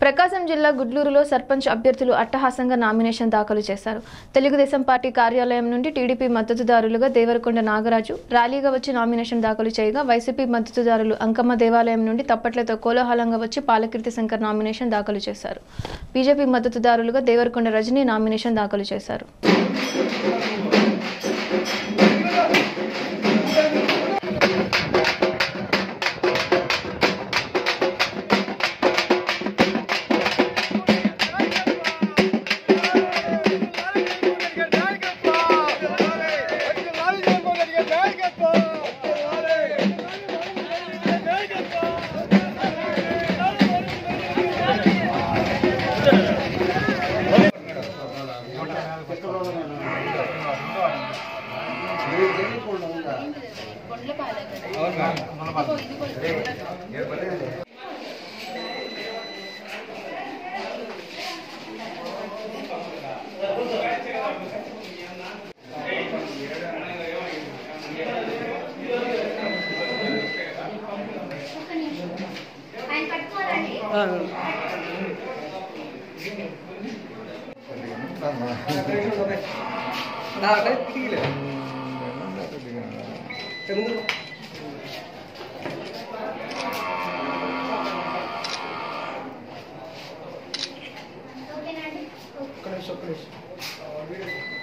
ప్రకాశం జిల్లా గుడ్లూరులో సర్పంచ్ అభ్యర్థులు అట్టహాసంగా నామినేషన్ దాఖలు చేశారు తెలుగుదేశం పార్టీ కార్యాలయం నుండి టీడీపీ మద్దతుదారులుగా దేవరకొండ నాగరాజు ర్యాలీగా వచ్చి నామినేషన్ దాఖలు చేయగా వైసీపీ మద్దతుదారులు అంకమ్మ దేవాలయం నుండి తప్పట్లతో కోలాహలంగా వచ్చి పాలకీర్తి శంకర్ నామినేషన్ దాఖలు చేశారు బీజేపీ మద్దతుదారులుగా దేవరకొండ రజనీ నామినేషన్ దాఖలు చేశారు ఒక్క నిమిషం ఒక్క నిమిషం